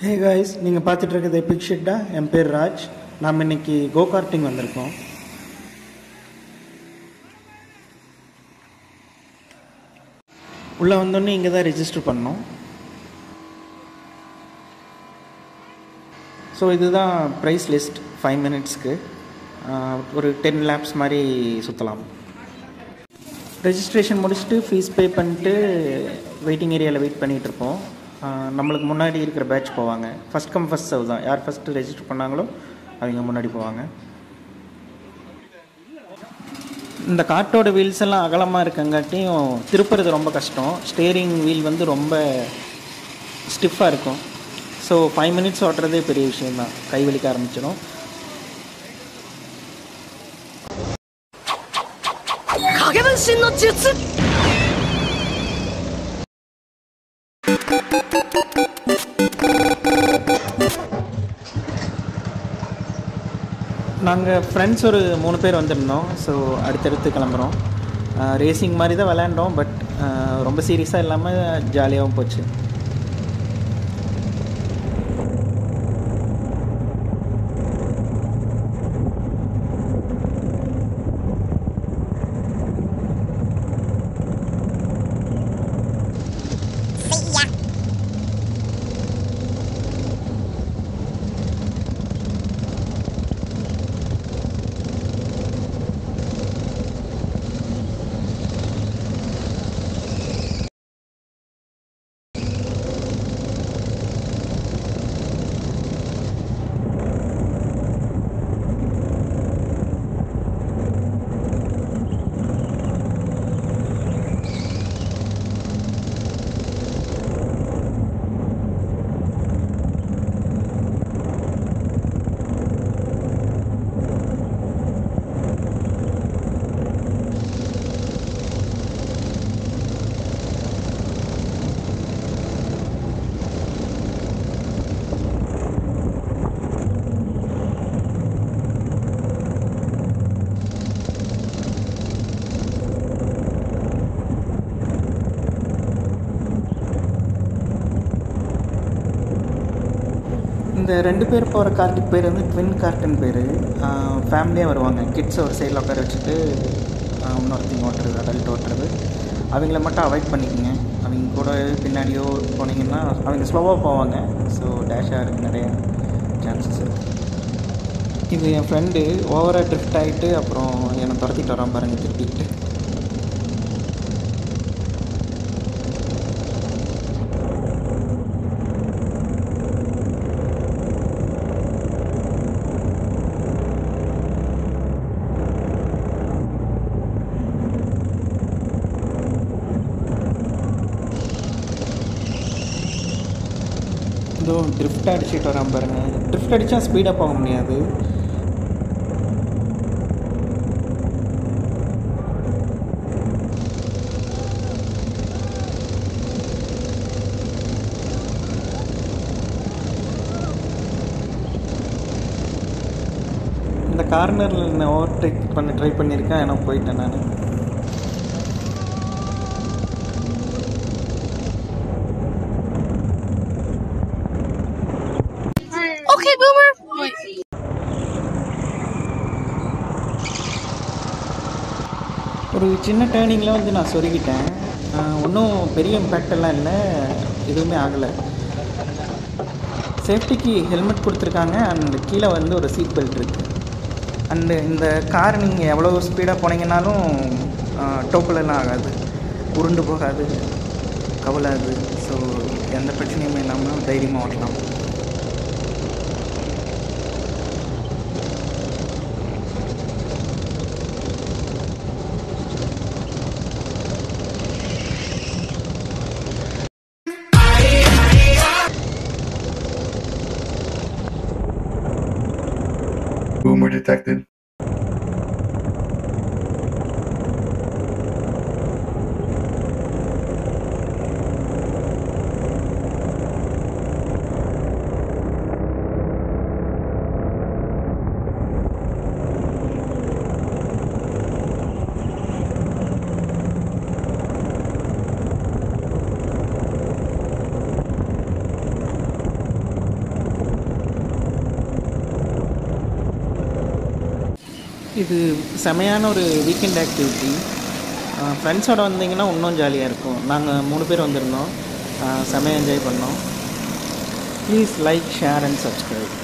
Hey guys நீங்கள் பார்த்துட்டு இருக்கிறது எபிக் ஷிட்டா என் பேர் ராஜ் நாம் இன்னைக்கு கோ கார்ட்டிங் வந்திருக்கோம் உள்ளே வந்தோடனே இங்கே தான் ரெஜிஸ்டர் பண்ணோம் ஸோ இதுதான் ப்ரைஸ் லிஸ்ட் ஃபைவ் மினிட்ஸ்க்கு ஒரு டென் லேப்ஸ் மாதிரி சுற்றலாம் ரெஜிஸ்ட்ரேஷன் முடிச்சுட்டு ஃபீஸ் பே பண்ணிட்டு வெயிட்டிங் ஏரியாவில் வெயிட் பண்ணிகிட்டு இருப்போம் ஆஹ் நம்மளுக்கு முன்னாடி இருக்கிற பேட்ச் போவாங்க ஃபஸ்ட் கம் ஃபஸ்ட் சர்வ் தான் யார் ஃபஸ்ட்டு ரெஜிஸ்டர் பண்ணாங்களோ அவங்க முன்னாடி போவாங்க இந்த காட்டோட வீல்ஸ் எல்லாம் அகலமாக இருக்கங்காட்டியும் திருப்புறது ரொம்ப கஷ்டம் ஸ்டேரிங் வீல் வந்து ரொம்ப ஸ்டிஃபாக இருக்கும் ஸோ ஃபைவ் மினிட்ஸ் ஓட்டுறதே பெரிய விஷயம்தான் கை வலிக்க ஆரம்பிச்சிடும் 影分身の術 நாங்கள் ஃப்ரெண்ட்ஸ் ஒரு மூணு பேர் வந்திருந்தோம் ஸோ அடுத்தடுத்து கிளம்புறோம் ரேசிங் மாதிரி தான் விளையாண்டோம் பட் ரொம்ப சீரியஸாக இல்லாமல் ஜாலியாகவும் போச்சு இந்த ரெண்டு பேர் போகிற கார்ட்டுக்கு பேர் வந்து ட்வின் கார்ட்டுன்னு பேர் ஃபேமிலியாக வருவாங்க கிட்ஸை ஒரு சைடில் உட்கார வச்சுட்டு ஆஹ் இன்னொருத்தங்க ஓட்டுறது அடல்ட் ஓட்டுறது அவங்கள மட்டும் அவாய்ட் பண்ணிக்கோங்க அவங்க கூட பின்னாடியோ போனீங்கன்னா அவங்க ஸ்லோவாக போவாங்க ஸோ டேஷ் ஆகிறதுக்கு நிறைய சான்சஸ் இருக்குது இது என் ஃப்ரெண்டு ஓவராக ட்ரிஃப்ட் ஆகிட்டு அப்புறம் என்னை துரத்திட்டு வரான் பாருங்க திருப்பிக்கிட்டு இதோ ட்ரிஃப்ட் அடிச்சுட்டு வரான் பாருங்க ட்ரிஃப்ட் அடித்தா ஸ்பீடாக போக முடியாது இந்த கார்னரில் நான் ஓவர்டேக் பண்ண ட்ரை பண்ணியிருக்கேன் ஆனால் போயிட்டேன் நான் Okay, boomer. Wait. ஒரு சின்ன டேர்னிங்கில் வந்து நான் சொருகிட்டேன் ஒன்றும் பெரிய இம்பேக்ட் எல்லாம் இல்லை எதுவுமே ஆகலை சேஃப்டிக்கு ஹெல்மெட் கொடுத்துருக்காங்க அண்ட் கீழே வந்து ஒரு சீட் பெல்ட் இருக்குது அண்டு இந்த கார் நீங்கள் எவ்வளோ ஸ்பீடாக போனீங்கன்னாலும் டோக்கலெல்லாம் ஆகாது உருண்டு போகாது கவலாது ஸோ எந்த பிரச்சனையுமே இல்லாமல் தைரியமாக ஓட்டலாம் Boomer detected. இது செமையான ஒரு வீக்கெண்ட் ஆக்டிவிட்டி ஃப்ரெண்ட்ஸோட வந்தீங்கன்னா இன்னும் ஜாலியாக இருக்கும் நாங்கள் மூணு பேர் வந்திருந்தோம் செமையாக என்ஜாய் பண்ணோம் please like share and subscribe